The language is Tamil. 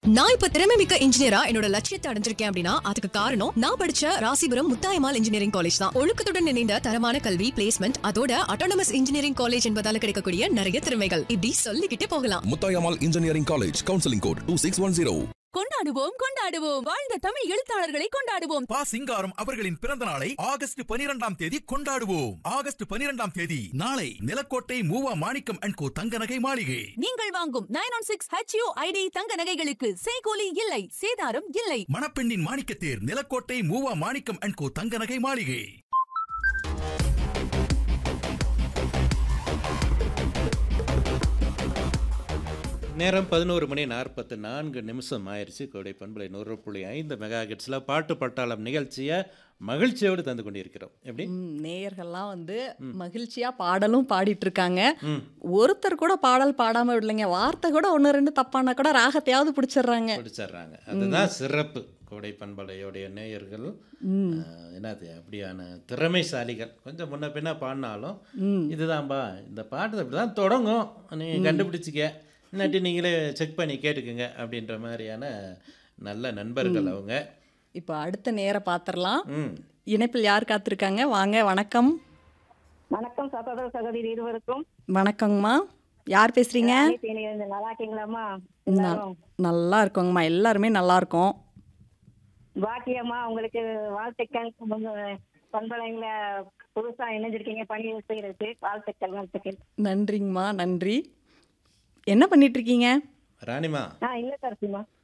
நான் இப்ப திறமை மிக்க இன்ஜினியரா என்னோட லட்சியத்தை அடைஞ்சிருக்கேன் அப்படின்னா அதுக்கு காரணம் நான் படிச்ச ராசிபுரம் முத்தாயமால் இன்ஜினியரிங் காலேஜ் தான் ஒழுக்கத்துடன் இணைந்த தரமான கல்வி பிளேஸ்மெண்ட் அதோட அட்டானமஸ் இன்ஜினியரிங் காலேஜ் என்பதால கிடைக்கக்கூடிய நிறைய திறமைகள் இப்படி சொல்லிக்கிட்டே போகலாம் Muthayammal engineering college counselling code two six one zero கொண்டாடுவோம் கொண்டாடுவோம் வாழ்ந்த தமிழ் எழுத்தாளர்களை கொண்டாடுவோம் பா சிங்காரம் அவர்களின் பிறந்த நாளை ஆகஸ்ட் பனிரெண்டாம் தேதி கொண்டாடுவோம் ஆகஸ்ட் பனிரெண்டாம் தேதி நாளை நிலக்கோட்டை மூவா மாணிக்கம் அண்ட் கோ தங்க நகை மாளிகை நீங்கள் வாங்கும் nine one six HU ID தங்க நகைகளுக்கு செய்கூலி இல்லை சேதாரம் இல்லை மணப்பெண்ணின் மாணிக்கத்தேர் நிலக்கோட்டை மூவா மாணிக்கம் அண்ட் கோ தங்க நகை மாளிகை நேரம் பதினோரு மணி நாற்பத்து நான்கு நிமிஷம் ஆயிடுச்சு கோடை பண்பலை நூறு புள்ளி ஐந்து மெகா ஹெட்ஸில் பாட்டு பட்டாளம் நிகழ்ச்சியை மகிழ்ச்சியோடு தந்து கொண்டிருக்கிறோம் எப்படி ம், நேயர்கள்லாம் வந்து மகிழ்ச்சியா பாடலும் பாடிட்டு இருக்காங்க ம். ஒருத்தர் கூட பாடல் பாடாம விடலைங்க வார்த்தை கூட ஒன்று ரெண்டு தப்பானா கூட ராகத்தையாவது பிடிச்சிடுறாங்க பிடிச்சிடுறாங்க அதுதான் சிறப்பு கோடை பண்பலையோடைய நேயர்கள் அஹ், என்னது அப்படியான திறமைசாலிகள் கொஞ்சம் முன்ன பின்ன பாடினாலும் இதுதான்பா இந்த பாட்டு இப்படி தான் தொடங்கும் நீங்கள் கண்டுபிடிச்சிக்க இல்லாட்டி நீங்களே செக் பண்ணி கேட்டுக்குங்க அப்படின்ற மாதிரியான நல்ல நண்பர்கள் அவங்க இப்போ அடுத்த நேர பாத்திரலாம் ம் இணைப்பில் யார் காத்திருக்காங்க வாங்க வணக்கம் வணக்கம் சகோதர சகோதரி இருவருக்கும் வணக்கங்கம்மா யார் பேசுறீங்க தேனியிலிருந்து நல்லா இருக்கீங்களாம்மா ந- எல்லாரும் நல்லா இருக்கோங்கம்மா எல்லாருமே நல்லா இருக்கோம் பாக்கியம்மா உங்களுக்கு வாழ்த்துக்கள் உங்க பண்பலைங்கள புதுசா இணைஞ்சிருக்கீங்க பணி செய்யறதுக்கு வாழ்த்துக்கள் வாழ்த்துக்கள் நன்றிங்கம்மா நன்றி என்ன பண்ணிட்டு இருக்கீங்க ராணிமா ஆ இல்ல தரசிமா